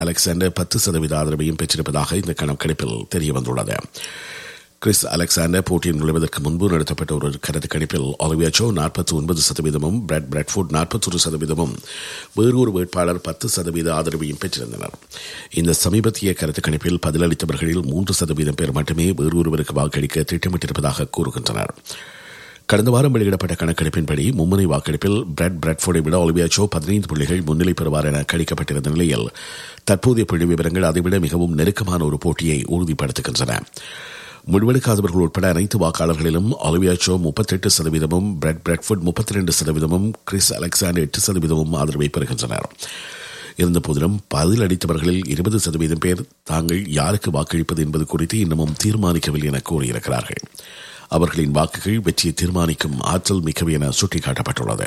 Alexander பத்து சதவீத ஆதரவையும் பெற்றிருப்பதாக இந்த கணக்கெடுப்பில் தெரிய வந்துள்ளது கிறிஸ் அலெக்சாண்டர் போட்டியில் நுழைவதற்கு முன்பு நடத்தப்பட்ட ஒரு கருத்து கணிப்பில் ஒலிவியாச்சோ நாற்பத்தி ஒன்பது சதவீதமும் பிரெட் பிரெட்ஃபுட் நாற்பத்தொரு சதவீதமும் வேறு ஒரு வேட்பாளர் பத்து சதவீத ஆதரவையும் பெற்றிருந்தனர் இந்த சமீபத்திய கருத்து கணிப்பில் பதிலளித்தவர்களில் மூன்று சதவீதம் பேர் மட்டுமே வேறு ஒருவருக்கு வாக்களிக்க திட்டமிட்டிருப்பதாக கூறுகின்றனர் கடந்த வாரம் வெளியிடப்பட்ட கணக்கெடுப்பின்படி மும்முனை வாக்கெடுப்பில் பிரெட் பிரெட்ஃபோர்டை விட ஒலிவியாச்சோ பதினைந்து புள்ளிகள் முன்னிலை பெறுவார் என கணிக்கப்பட்டிருந்த நிலையில் தற்போதைய புள்ளி விவரங்கள் அதைவிட மிகவும் நெருக்கமான ஒரு போட்டியை உறுதிப்படுத்துகின்றன முடிவெடுக்காதவர்கள் உட்பட அனைத்து வாக்காளர்களிலும் ஒலிவியாச்சோ முப்பத்தெட்டு சதவீதமும் பிரெட் பிரெட்ஃபுட் முப்பத்தி ரெண்டு சதவீதமும் கிறிஸ் அலெக்சாண்டர் எட்டு சதவீதமும் ஆதரவை பெறுகின்றனர் இருந்தபோதிலும் பதில் அளித்தவர்களில் இருபது சதவீதம் பேர் தாங்கள் யாருக்கு வாக்களிப்பது என்பது குறித்து இன்னமும் தீர்மானிக்கவில்லை என கூறியிருக்கிறார்கள் அவர்களின் வாக்குகள் வெற்றியை தீர்மானிக்கும் ஆற்றல் மிக்கவை என சுட்டிக்காட்டப்பட்டுள்ளது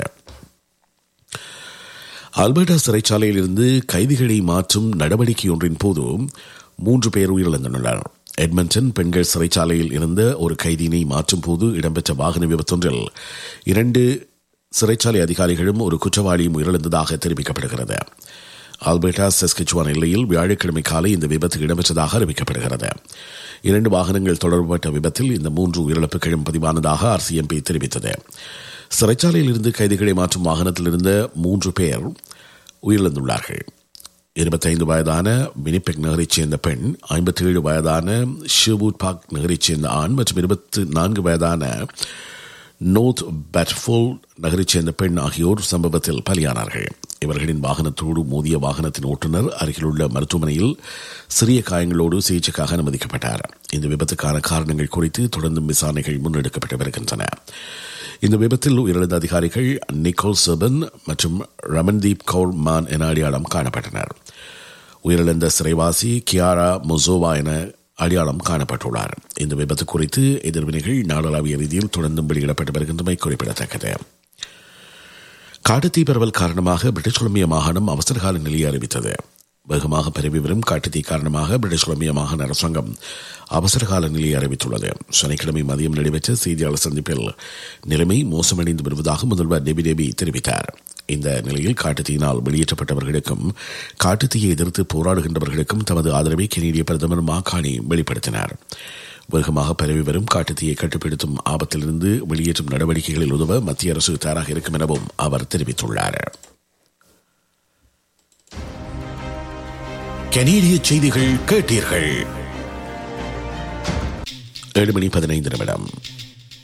அல்பர்டா சிறைச்சாலையில் இருந்து கைதிகளை மாற்றும் நடவடிக்கை ஒன்றின் போது மூன்று பேர் உயிரிழந்துள்ளனர் எட்மண்டன் பெண்கள் சிறைச்சாலையில் இருந்த ஒரு கைதியினை மாற்றும் போது இடம்பெற்ற வாகன விபத்தொன்றில் இரண்டு சிறைச்சாலை அதிகாரிகளும் ஒரு குற்றவாளியும் உயிரிழந்ததாக தெரிவிக்கப்படுகிறது ஆல்பர்டா செஸ்கிச்சுவான் எல்லையில் வியாழக்கிழமை காலை இந்த விபத்து இடம்பெற்றதாக அறிவிக்கப்படுகிறது இரண்டு வாகனங்கள் தொடர்பட்ட விபத்தில் இந்த மூன்று உயிரிழப்புகளும் பதிவானதாக ஆர்சிஎம்பி தெரிவித்தது சிறைச்சாலையில் இருந்து கைதிகளை மாற்றும் வாகனத்தில் இருந்த மூன்று பேர் உயிரிழந்துள்ளார்கள் இருபத்தைந்து வயதான மினிபெக் நகரைச் சேர்ந்த பெண் ஐம்பத்தி ஏழு வயதான ஷிவூட் பாக் நகரைச் சேர்ந்த ஆண் மற்றும் இருபத்தி நான்கு வயதான நோர்த் பேட்ஃபோல் நகரைச் சேர்ந்த பெண் ஆகியோர் சம்பவத்தில் பலியானார்கள் இவர்களின் வாகனத்தோடு மோதிய வாகனத்தின் ஓட்டுநர் அருகிலுள்ள மருத்துவமனையில் சிறிய காயங்களோடு சிகிச்சைக்காக அனுமதிக்கப்பட்டார் இந்த விபத்துக்கான காரணங்கள் குறித்து தொடர்ந்தும் விசாரணைகள் முன்னெடுக்கப்பட்டு வருகின்றன இந்த விபத்தில் உயிரிழந்த அதிகாரிகள் நிக்கோல் சபன் மற்றும் ரமன்தீப் கவுர் மான் என அடையாளம் காணப்பட்டனர் உயிரிழந்த சிறைவாசி கியாரா மொசோவா என அடையாளம் காணப்பட்டுள்ளார் இந்த விபத்து குறித்து எதிர்வினைகள் நாடளாவிய ரீதியில் தொடர்ந்தும் வெளியிடப்பட்டு வருகின்றமை குறிப்பிடத்தக்கது காட்டுத்தீ பரவல் காரணமாக பிரிட்டிஷ் கொலம்பியா மாகாணம் அவசரகால நிலையை அறிவித்தது வேகமாக பரவி வரும் காட்டுத்தீ காரணமாக பிரிட்டிஷ் கொலம்பியா மாகாண அரசாங்கம் அவசரகால நிலையை அறிவித்துள்ளது சனிக்கிழமை மதியம் நடைபெற்ற செய்தியாளர் சந்திப்பில் நிலைமை மோசமடைந்து வருவதாக முதல்வர் டெபி டெபி தெரிவித்தார் இந்த நிலையில் காட்டுத்தீயினால் வெளியேற்றப்பட்டவர்களுக்கும் காட்டுத்தீயை எதிர்த்து போராடுகின்றவர்களுக்கும் தமது ஆதரவை கெனடிய பிரதமர் மாகாணி வெளிப்படுத்தினார் வேகமாக பரவி வரும் காட்டுத்தீயை கட்டுப்படுத்தும் ஆபத்திலிருந்து வெளியேற்றும் நடவடிக்கைகளில் உதவ மத்திய அரசு தயாராக இருக்கும் எனவும் அவர் தெரிவித்துள்ளார் கனேடிய செய்திகள் கேட்டீர்கள் ஏழு மணி பதினைந்து நிமிடம்